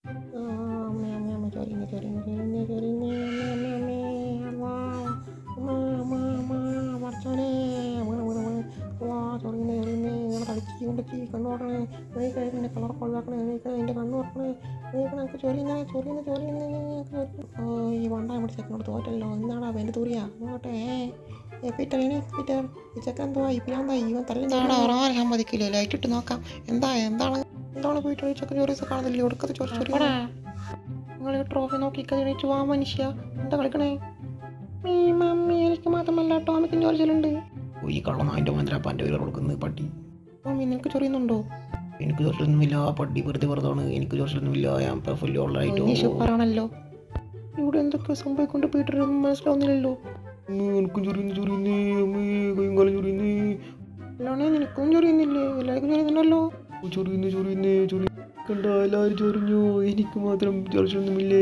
ആ, അമ്മേ അമ്മേ അമ്മ ചൊരിയുന്നു ചൊരിയുന്നു ചൊരിയുന്നു ചൊരിയുന്നു അമ്മേ അമ്മേ അമ്മേ അമ്മ അമ്മ അമ്മ അമ്മ പടച്ചോനെ വീണ് വീണ് വീണ് വാ ചൊറിയുന്നു ചൊറിയുന്നു ഇങ്ങനെ തളിച്ച് കൊണ്ടിച്ച് കണ്ണു തുറക്കണേ എണീക്കണേ എൻ്റെ കളറൊക്കെ ഒഴിവാക്കണേ എണീക്കണേ എൻ്റെ കണ്ണു തുറക്കണേ എണീക്കണേ എനിക്ക് ചൊറിയുന്നേ ചൊറിയുന്നു ചൊറിയുന്നു ഓ ഈ വണ്ടായ പിടിച്ച ചെക്കനോട് തോറ്റല്ലോ എന്നാടാ എൻ്റെ തൂറിയാ നോട്ടെ ഏ പീറ്റർ എണീ പീറ്റർ ഈ ചെക്കൻ എന്തുവാ ഈ പിന്നെന്താ ഇവൻ തല്ലെന്താടാ ഉറങ്ങാൻ സമ്മതിക്കില്ല ലൈറ്റ് ഇട്ട് നോക്കാം എന്താ എന്താണ് എന്താണ് പോയിട്ട് ഈ ചെക്കൻ ചൊറിയസ് കാണുന്നില്ല ഒടുക്കത്ത് ചൊറി ചൊറി നിങ്ങൾ ട്രോഫി നോക്കി കഴിച്ചു വാ മനുഷ്യ എന്താ കളിക്കണേ മീ മമ്മി എനിക്ക് മാത്രമല്ല ടോമിക്കും ചൊറിച്ചിലുണ്ട് ഓ, ഈ കള്ളം അതിൻ്റെ മന്ത്രപ്പാൻ്റെ പേര് കൊടുക്കുന്നത് പട്ടി മമ്മി നിനക്ക് ചൊറിയുന്നുണ്ടോ എനിക്ക് ചൊറിച്ചൊന്നുമില്ല പട്ടി വെറുതെ വെറുതാണ് എനിക്ക് ചൊറിച്ചൊന്നുമില്ല ഞാൻ പെർഫെക്റ്റ് നീ ഓൾറൈറ്റ് സൂപ്പറാണല്ലോ ഇവിടെ എന്തൊക്കെ സംഭവിക്കൊണ്ട് പീറ്റർ മനസ്സിലാവുന്നില്ലല്ലോ എനിക്കും ചൊറിയുന്നു ചൊറിയുന്നേ അമ്മേ കൈയും കാലം ചൊറിയുന്നേ അല്ലാണേ നിനക്കും ചൊറിയുന്നില്ലേ എല്ലാവർക്കും ചൊറിയുന്നുണ്ടല്ലോ ഓ, ചൊറിയുന്നു ചൊറിയുന്നേ ചൊറി കണ്ട എല്ലാവരും ചൊറിഞ്ഞു എനിക്ക് മാത്രം ചൊറിച്ചൊന്നുമില്ലേ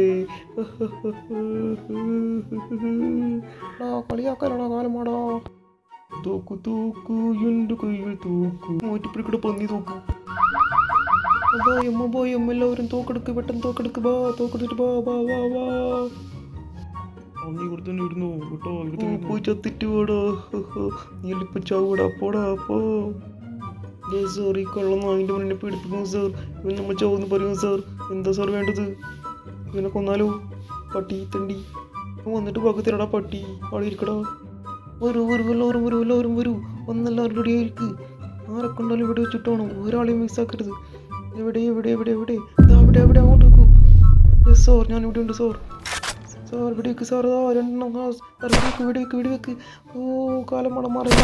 ഡോ കളിയാക്കാനാണോ കാലമാടോ തോക്കു തോക്കു എൻ്റെ കയ്യിൽ തോക്കു മാറ്റിപ്പിടിക്കട പന്നി തോക്കു അബോയും അബോയും എല്ലാവരും തോക്കെടുക്ക് പെട്ടെന്ന് തോക്കെടുക്ക് ബാ തോക്കെടുത്തിട്ട് ബാ ബാ ബാ ബാ പന്നി ഇവിടെ തന്നെ ഇരുന്നു കേട്ടോ ഇവിടെ തന്നെ പോയി ചത്തിട്ട് പോടാ നീ ഇപ്പൊ ചാവൂടാ പോടാ പോ സാർ ഈ കള്ളം അതിൻ്റെ മുന്നേ പീഡിപ്പിക്കുന്നു സാർ ഇവൻ നമ്മൾ ചാവെന്ന് പറയുന്നു സാർ എന്താ സാർ വേണ്ടത് ഇവനെ കൊന്നാലോ പട്ടി തണ്ടി ഇവൻ വന്നിട്ട് പക്കത്തിലടാ പട്ടി അവിടെ ഇരിക്കടാ വരൂ വരൂ എല്ലാവരും വരൂ എല്ലാവരും വരൂ ഒന്നെല്ലാവരും റെഡി ആയിരിക്ക് ആരെ കൊണ്ടാലും ഇവിടെ വെച്ചിട്ട് വേണം ഒരാളെയും മിസ്സാക്കരുത് എവിടെ എവിടെ എവിടെ എവിടെ ദാ അവിടെ അവിടെ അങ്ങോട്ട് വെക്കൂ യെസ് സാർ ഞാൻ ഇവിടെ ഉണ്ട് സാർ സാർ വെടിവെക്ക് സാർ ആ രണ്ടെണ്ണം ആ സാർ വെടിവെക്ക് വെടിവെക്ക് വെടിവെക്ക് ഓ കാലം മണം മാറി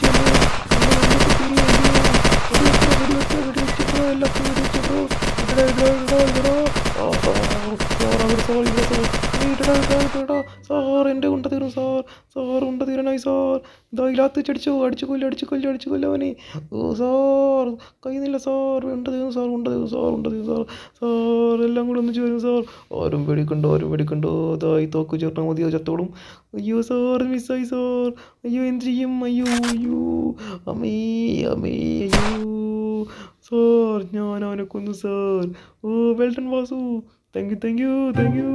സാർ എൻ്റെ ഉണ്ട തീരും സാർ സാർ ഉണ്ട തീരനായി സാർ ഇതാ ഇല്ലാത്ത ചടിച്ചോ അടിച്ചു കൊല്ലു അടിച്ചു കൊല്ലു അടിച്ചു കൊല്ലവനെ ഓ സാർ കഴിയുന്നില്ല സാർ ഉണ്ട തീരും സാർ ഉണ്ട തീരും സാർ ഉണ്ട തീരും സാർ സാർ എല്ലാം കൂടെ ഒന്നിച്ച് വരും സാർ ആരും പേടിക്കണ്ടോ ആരും പേടിക്കണ്ടോ അതായി തോക്ക് ചേർത്താൽ മതിയോ ചത്തോളും അയ്യോ സാർ മിസ്സായി സാർ അയ്യോ എന്ത് ചെയ്യും അയ്യോ അയ്യോ അമ്മേ അമ്മേ അയ്യോ സാർ ഞാൻ അവനെ കൊന്നു സാർ ഓ well done Vasu thank you thank you thank you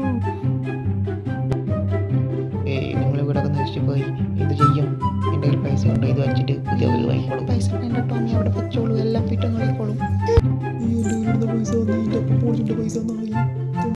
ഏയ് നിങ്ങൾ ഇവിടെ നശിച്ചു പോയി എന്ത് ചെയ്യും എൻ്റെ കയ്യിൽ പൈസ ഉണ്ട് ഇത് വെച്ചിട്ട് പുതിയ വീട് വാങ്ങിക്കോളും പൈസ വേണ്ട ടോമി അവിടെ വെച്ചോളൂ എല്ലാം പിറ്റേ നോക്കിക്കോളും ഈ എൻ്റെ കയ്യിലിരുന്ന പൈസ നീ എൻ്റെ അപ്പോൾ പൈസ നായി